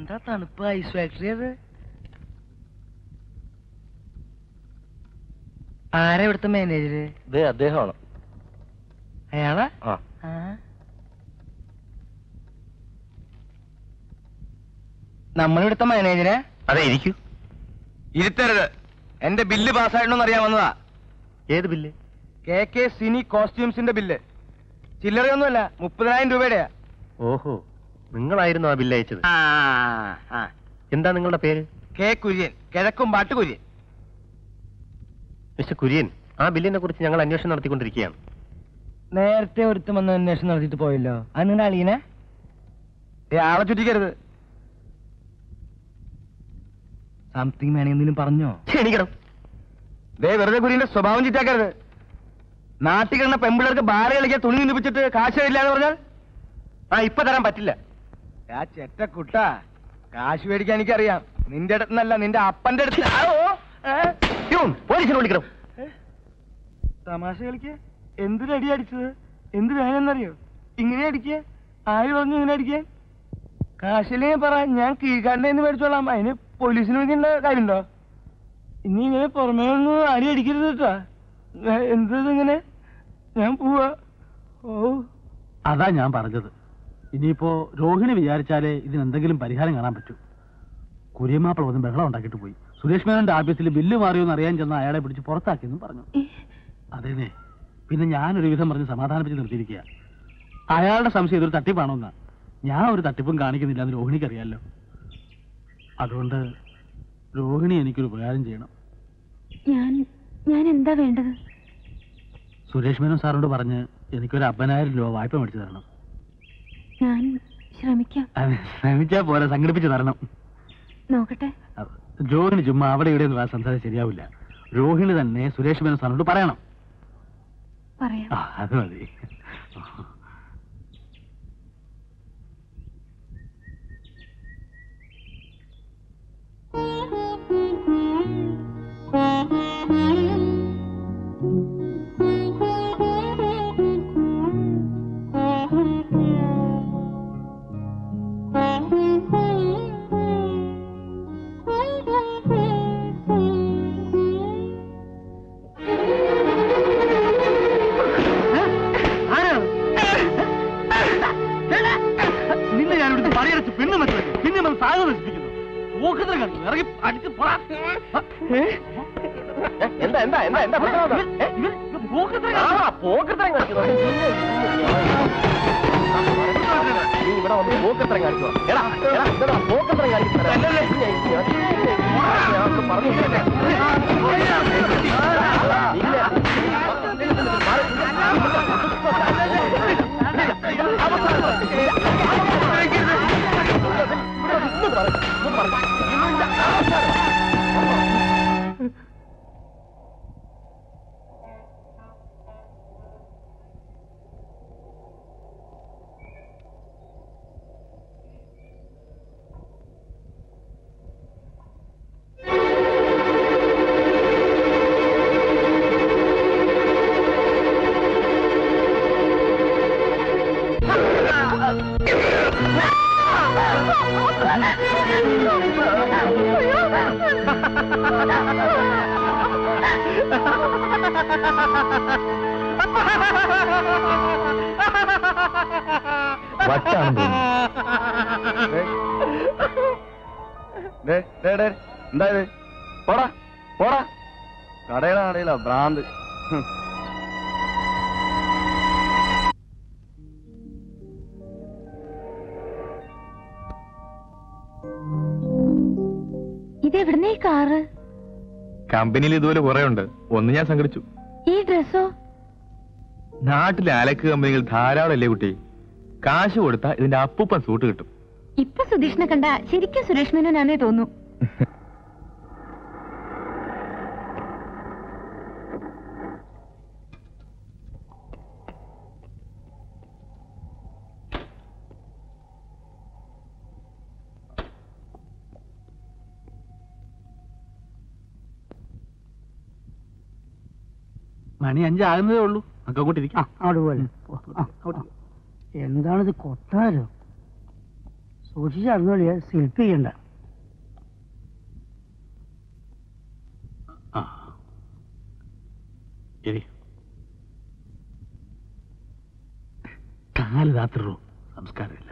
എന്താ തണുപ്പ് ice factory അത് ആരാ ഇവിടുത്തെ മാനേജര് ഇത് അദ്ദേഹമാണ് അയാളാ ആ ആ. നമ്മളിവിടുത്തെ മാനേജരെ അതെ ഇരിക്കൂ ഇരുത്തരുത് എന്റെ ബില്ല് പാസ്സായിട്ടോന്ന് അറിയാൻ വന്നതാ ഏത് ബില്ല് കെ കെ സിനി കോസ്റ്റ്യൂംസിന്റെ ബില്ല് ചില്ലറയൊന്നുമല്ല മുപ്പതിനായിരം രൂപയുടെയാ ഓഹോ നിങ്ങളായിരുന്നു ആ ബില്ല് അയച്ചത് ആ ആ എന്താ നിങ്ങളുടെ പേര് കെ കുര്യൻ കിഴക്കും പാട്ട് കുര്യൻ മിസ്റ്റർ കുര്യൻ ആ ബില്ലിനെ കുറിച്ച് ഞങ്ങൾ അന്വേഷണം നടത്തിക്കൊണ്ടിരിക്കുകയാണ് നേരത്തെ ഒരുത്തം വന്ന് അന്വേഷണം നടത്തിയിട്ട് പോയല്ലോ അത് നിങ്ങളുടെ അളിയനെ ഏ, ആളെ ചുറ്റിക്കരുത് സംതിങ് വേണമെങ്കിൽ എന്തെങ്കിലും പറഞ്ഞോ ക്ഷണിക്കണം ദേ വെറുതെ കുര്യന്റെ സ്വഭാവം ചുറ്റാക്കരുത് നാട്ടിൽ കിടന്ന പെമ്പിള്ളേർക്ക് ബാല കളിക്കാൻ തുണി നിന്നിപ്പിച്ചിട്ട് കാശ് തരില്ല എന്ന് പറഞ്ഞാൽ ആ ഇപ്പൊ തരാൻ പറ്റില്ല ആ ചെറ്റ കുട്ട കാശ് മേടിക്കാൻ എനിക്കറിയാം നിന്റെ അടുത്തുനിന്നല്ല നിന്റെ അപ്പന്റെ അടുത്ത് ആ, ഓ, ഏ? പ്യൂൺ, പോലീസിനെ വിളിക്കണം തമാശ കളിക്ക എന്തിനടി അടിച്ചത് എന്ത് വേണമെന്നറിയോ ഇങ്ങനെ അടിക്കുക ആര് പറഞ്ഞു ഇങ്ങനെ അടിക്കാൻ കാശിലേ പറ ഞാൻ കീഴ്ക്കാരൻ്റെ മേടിച്ചോളാം അതിന് പോലീസിന് വിളിക്കേണ്ട കാര്യമുണ്ടോ ഇനി ഇങ്ങനെ പുറമേ ഒന്നും ആരും അടിക്കരുത് കേട്ടാ എന്തത് ഇങ്ങനെ ഞാൻ പോവാ ഓ അതാ ഞാൻ പറഞ്ഞത് ഇനിയിപ്പോ രോഹിണി വിചാരിച്ചാലേ ഇതിനെന്തെങ്കിലും പരിഹാരം കാണാൻ പറ്റൂ കുര്യമാപ്പിള വന്ന് ബഹളം ഉണ്ടാക്കിയിട്ട് പോയി സുരേഷ് മേനോന്റെ ആഫീസിൽ ബില്ല് മാറിയോന്ന് അറിയാൻ ചെന്ന അയാളെ പിടിച്ച് പുറത്താക്കിയെന്നും പറഞ്ഞു അതേനെ പിന്നെ ഞാനൊരു വിധം പറഞ്ഞ് സമാധാനിപ്പിച്ച് നിർത്തിയിരിക്കുക അയാളുടെ സംശയം ഇതൊരു തട്ടിപ്പാണോന്നാ ഞാൻ ഒരു തട്ടിപ്പും കാണിക്കുന്നില്ല എന്ന് രോഹിണിക്ക് അറിയാലോ അതുകൊണ്ട് രോഹിണി എനിക്കൊരു ഉപകാരം ചെയ്യണം ഞാൻ ഞാൻ എന്താ വേണ്ടത് സുരേഷ് മേനോൻ സാറിനോട് പറഞ്ഞ് എനിക്കൊരു അമ്പതിനായിരം രൂപ വായ്പ മേടിച്ചു തരണം ഞാൻ ശ്രമിക്കാം അത് ശ്രമിച്ചാ പോലെ സംഘടിപ്പിച്ച് തരണം നോക്കട്ടെ രോഹിണി ചുമ്മാ അവിടെ ഇവിടെ ഒന്നും സംസാരം ശരിയാവില്ല രോഹിണി തന്നെ സുരേഷ് മേനോൻ സാറിനോട് പറയണം പറയാം ആ, അത് മതി നിന്നെ ഞാൻ ഇവിടുത്തെ പണിയടച്ച് പെണ്ണ് വെച്ചു പിന്നെ നമ്മൾ സാധനം നശിപ്പിക്കുന്നു ഊഹത്തിന് കളിക്കുന്നു ഇറങ്ങി അടിച്ച് പോടാ. എന്താ എന്താ എന്താ എന്താ പ്രശ്നം എന്താ? ഏ? ഇവൻ ഇവൻ ഊഹത്തിന് ആ, കളിക്കുന്നു. പോക്കത്തരം കാണിക്കുന്നു. നീ ഇവിടെ വന്ന് പോക്കത്തരം കാണിക്കുവാ. എടാ, എടാ, ഇതെടാ, പോക്കത്തരം കാണിക്കുന്നത്. ഞാൻ പറഞ്ഞു കേട്ടെ. വട്ടാണെന്ന് എന്താ ഇത് പോടാ പോടാ കടയില കടയില ഭ്രാന്ത് ഹും. ഇതെവിടുന്നേ ഈ കാറ് കമ്പനിയിൽ ഇതുപോലെ കുറെ ഉണ്ട് ഒന്ന് ഞാൻ സംഘടിച്ചു ഈ ഡ്രസ്സോ നാട്ടിലെ അലക്ക് കമ്പനികൾ ധാരാളം അല്ലേ കുട്ടി കാശ് കൊടുത്താൽ ഇതിന്റെ അപ്പൂപ്പൻ സൂട്ട് കിട്ടും ഇപ്പൊ സുധീഷിനെ കണ്ട ശരിക്കും സുരേഷ് മേനോനാന്നേ തോന്നു മണി അഞ്ചാകുന്നതേ ഉള്ളൂ നമുക്ക് അങ്ങോട്ട് ഇരിക്കാം അവിടെ പോലെ എന്താണിത് കൊട്ടാരോ സൂക്ഷിച്ചറിഞ്ഞോളിയ ശില്പി ചെയ്യണ്ട ആ ശരി കാല് രാത്രി സംസ്കാരമില്ല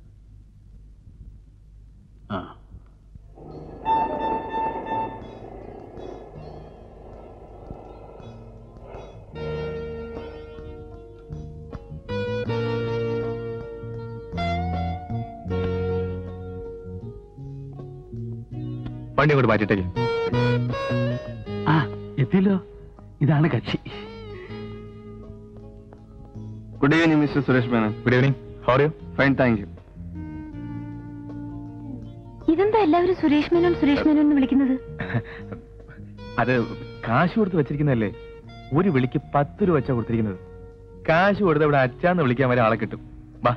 ആ വണ്ടി അങ്ങോട്ട് മാറ്റിട്ടേക്ക് ആ എത്തിയല്ലോ ഇതാണ് കക്ഷി good evening mister Suresh Menon good evening how are you fine thank you ഇതെന്താ എല്ലാവരും സുരേഷ് മേനോൻ സുരേഷ് മേനോൻ എന്ന് വിളിക്കുന്നത് അത് കാശ് കൊടുത്ത് വെച്ചിരിക്കുന്നതല്ലേ ഒരു വിളിക്ക് പത്ത് രൂപ വെച്ചാ കൊടുത്തിരിക്കുന്നത് കാശ് കൊടുത്ത് ഇവിടെ അച്ചാന്ന് വിളിക്കാൻ വരെ ആളെ കിട്ടും വാ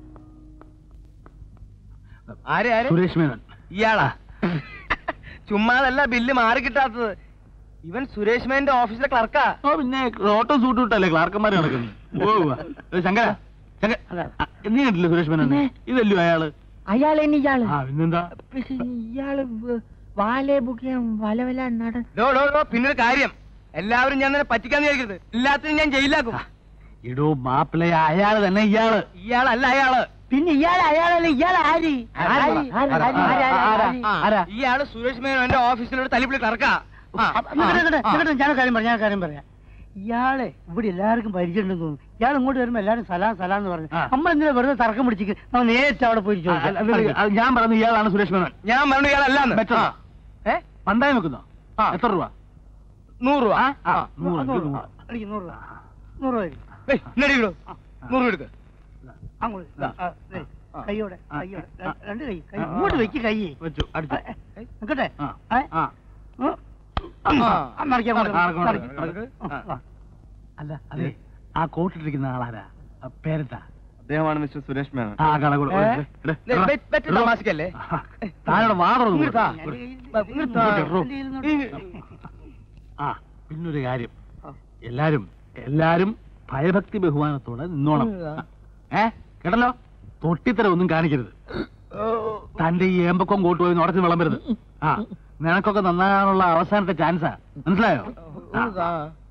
ആരെ ആരെ സുരേഷ് മേനോൻ ഇയാളാ ചുമ്മാതല്ല ബില്ല് മാറി കിട്ടാത്തത് ഇവൻ സുരേഷ് മേന്റെ ഓഫീസിലെ ക്ലർക്കാ ഓ പിന്നെ ഓട്ടോ സൂട്ട് വിട്ടല്ലേ ക്ലാർക്കന്മാർ നടക്കുന്നു ഓ ഉവ്വ. ഏ, ശങ്കര ശങ്കര ആ, നീ കണ്ടില്ലേ സുരേഷ് മേനോൻ ഇതല്ലോ അയാള് അയാളെ ഇയാള് ആ പിന്നെന്താ ഇയാള് വാലെ ബുക്ക് വല വല നടൻ പിന്നൊരു കാര്യം എല്ലാവരും ഞാൻ തന്നെ പറ്റിക്കാന്ന് വിചാരിക്കരുത് എല്ലാത്തിനും ഞാൻ ജയിലാക്കും ഇടോ മാപ്പിളയ അയാള് തന്നെ ഇയാള് ഇയാളല്ല അയാള് പിന്നെ ഇയാൾ അയാളല്ല ഇയാൾ ആര് ആര്? ആരാ? ആരാ? ആരാ? ഇയാള് സുരേഷ് മേനോ എന്റെ ഓഫീസിലോട് തല്ലിപ്പിളി കറക്കാ ഞാൻ കാര്യം പറയാം ഞാൻ കാര്യം പറയാം ഇയാളെ ഇവിടെ എല്ലാവർക്കും പരിചയമുണ്ടെന്ന് തോന്നുന്നു ഇയാൾ ഇങ്ങോട്ട് വരുമ്പോ എല്ലാരും സലാം സലാം എന്ന് പറഞ്ഞു ആ. നമ്മൾ എന്തിനാ വെറുതെ തർക്കം പിടിച്ചിട്ട് നമ്മൾ നേരിട്ട് അവിടെ പോയി ആ, അല്ല, അല്ല, അത് ഞാൻ പറഞ്ഞു ഇയാളാണ് സുരേഷ് മേനോൻ ഞാൻ പറഞ്ഞു ഇയാളല്ലാന്ന് മെച്ചോ ഏ പണ്ടായി വെക്കുന്നോ ആ. എത്ര രൂപ നൂറ് രൂപ ആ, നൂറ്, നൂറ് ഇത് രൂപ നൂറ്. അടിക്ക്, നൂറ് രൂപ നൂറ് രൂപ തരും. ഏയ്, ഇന്നടി വിടോ നൂറ് രൂപ എടുക്ക് അങ്ങോട്ട് ഇതാ. ആ, ദേ, ആ. കൈയോടെ ആ. കൈയോടെ ആ. ര- രണ്ട് കൈ കൈ ആ. ഇങ്ങോട്ട് വെക്ക് കൈ വെച്ചു അടിച്ചു നിക്കട്ടെ ആ. ഏ? ആ. ഉം. ആ, ആ, മറിക്കാം, മറിക്കാം, നടക്ക്, നടക്ക്, മറിക്കാം. നടക്ക്. ആ, ആ. അല്ല അതെ ആ കോട്ടിട്ടിരിക്കുന്ന ആളാരാ ആ, പേരെന്താ അദ്ദേഹമാണ് മിസ്റ്റർ സുരേഷ് മേനൻ ആ കടകൂടെ ഏ? ദേ, ബെ- ബെറ്റ് തമാശക്കല്ലേ താഴെ വാറൊന്നും ഇങ്ങോട്ട് താ. എൻ്റെ കയ്യിൽ- ഇങ്ങോട്ട് താ. എൻ്റെ കയ്യിൽ നിന്ന് ആ പിന്നൊരു കാര്യം എല്ലാരും എല്ലാരും ഭയഭക്തി ബഹുമാനത്തോടെ നിന്നോണം ഏ കേട്ടല്ലോ തൊട്ടിത്തരം ഒന്നും കാണിക്കരുത് തന്റെ ഈ ഏമ്പക്കം കോട്ട് പോയി ഉടച്ച് വിളമ്പരുത് ആ നിനക്കൊക്കെ നന്നാകാനുള്ള അവസാനത്തെ ചാൻസാ മനസ്സിലായോ ആ.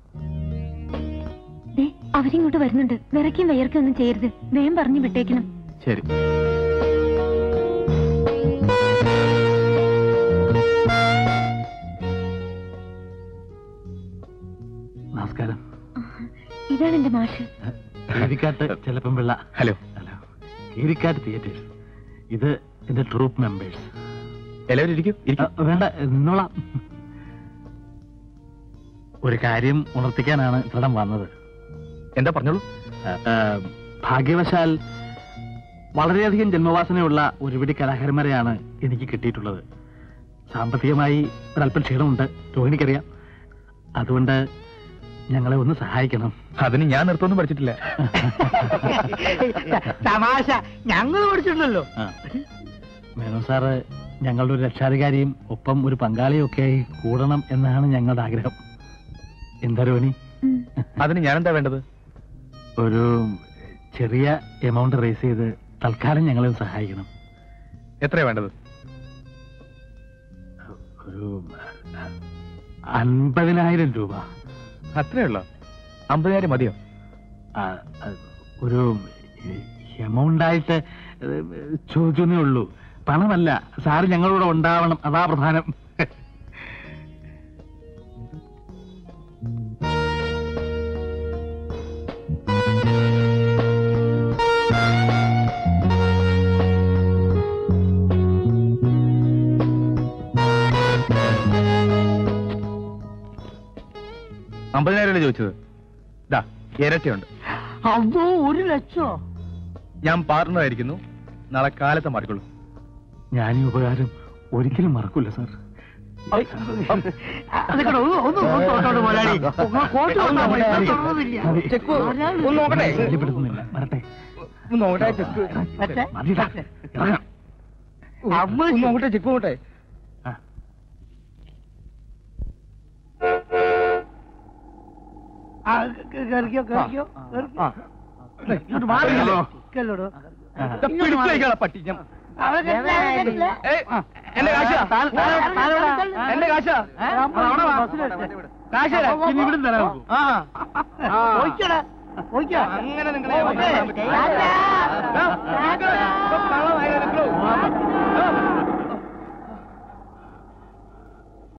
ദേ, അവരിങ്ങോട്ട് വരുന്നുണ്ട് വിറയ്ക്കും വയർക്കും ഒന്നും ചെയ്യരുത് വേഗം പറഞ്ഞു വിട്ടേക്കണം ശരി നമസ്കാരം ഇതാണ് എന്റെ മാഷ് കീരിക്കാട്ട് ചെലപ്പം പിള്ള ഹലോ ഹലോ കീരിക്കാട്ട് തിയേറ്റേഴ്സ് ഇത് എന്റെ ട്രൂപ്പ് മെമ്പേഴ്സ് എല്ലാവരും ഇരിക്കും ഇരിക്കും വേണ്ട നിന്നോളാം ഒരു കാര്യം ഉണർത്തിക്കാനാണ് ഇത്രടം വന്നത് എന്താ പറഞ്ഞോളൂ ആ, ഭാഗ്യവശാൽ വളരെയധികം ജന്മവാസനയുള്ള ഒരുപിടി കലാകാരന്മാരെയാണ് എനിക്ക് കിട്ടിയിട്ടുള്ളത് സാമ്പത്തികമായി ഒരല്പം ക്ഷീണമുണ്ട് രോഹിണിക്കറിയാം അതുകൊണ്ട് ഞങ്ങളെ ഒന്ന് സഹായിക്കണം അതിന് ഞാൻ നൃത്തമൊന്നും പഠിച്ചിട്ടില്ല തമാശ ഞങ്ങൾ പഠിച്ചിട്ടുണ്ടല്ലോ ആ. മേനോൻ സാറ് ഞങ്ങളുടെ ഒരു രക്ഷാധികാരിയും ഒപ്പം ഒരു പങ്കാളിയും ഒക്കെ ആയി കൂടണം എന്നാണ് ഞങ്ങളുടെ ആഗ്രഹം എന്താ രോഹിണി ഉം. അതിന് ഞാൻ എന്താ വേണ്ടത് ഒരു ചെറിയ എമൗണ്ട് റേസ് ചെയ്ത് തൽക്കാലം ഞങ്ങളെ ഒന്ന് സഹായിക്കണം എത്രയാ വേണ്ടത് ഒരു അൻപതിനായിരം രൂപ അത്രേ ഉള്ളോ അമ്പതിനായിരം മതിയോ ആ, ആ, ഒരു എമൗണ്ട് ആയിട്ട് ചോദിച്ചേ ഉള്ളൂ പണമല്ല സാറ് ഞങ്ങളോട് ഉണ്ടാവണം അതാ പ്രധാനം അമ്പതിനായിരം അല്ലേ ചോദിച്ചത് ദാ ഇരട്ടിയുണ്ട് അതോ ഒരു ലക്ഷോ ഞാൻ പാർട്ണർ ആയിരിക്കുന്നു നാളെ കാലത്തെ മാറിക്കൊള്ളൂ ഞാൻ ഈ ഉപകാരം ഒരിക്കലും മറക്കൂല സാർ അതൊക്കെ ഒന്ന് ഒന്ന് ഒന്ന് തൊട്ടോട്ട് മുതലാളി കോട്ട് വന്നാ മതി, ഇവിടെ തൊടുന്നില്ല. ചെക്ക് ഒന്ന് നോക്കട്ടെ ശല്യപ്പെടുത്തുന്നില്ല വരട്ടെ ഒന്ന് നോക്കട്ടെ ചെക്ക് മറ്റേ? മതിടാ. ഇറങ്ങാം. ഒന്ന് നോക്കട്ടെ ചെക്ക് നോക്കട്ടെ ആ. ആ, കേ- കേറിക്കോ കേറിക്കോ കേറിക്കോ. ആ. ഇങ്ങോട്ട് മാറി ഹലോ. കേളോടോ ആ. പിടിച്ചു വയ്ക്കാളെ പട്ടി ഞാൻ അവരെ കെട്ടില്ല, അവരെ കെട്ടില്ല. ഏയ്, എന്റെ കാശാ താൻ- താൻ- താൻ എവിടെ? എന്റെ കാശാ അവിടെ വാ. കാശ് തരാം. ഇനി ഇവിടുന്ന് തരാൻ നോക്കൂ. ആ പോയിക്കോടാ, പോയിക്കോ. അങ്ങനെ നിങ്ങളെ ഓക്കേ. ടാറ്റാ.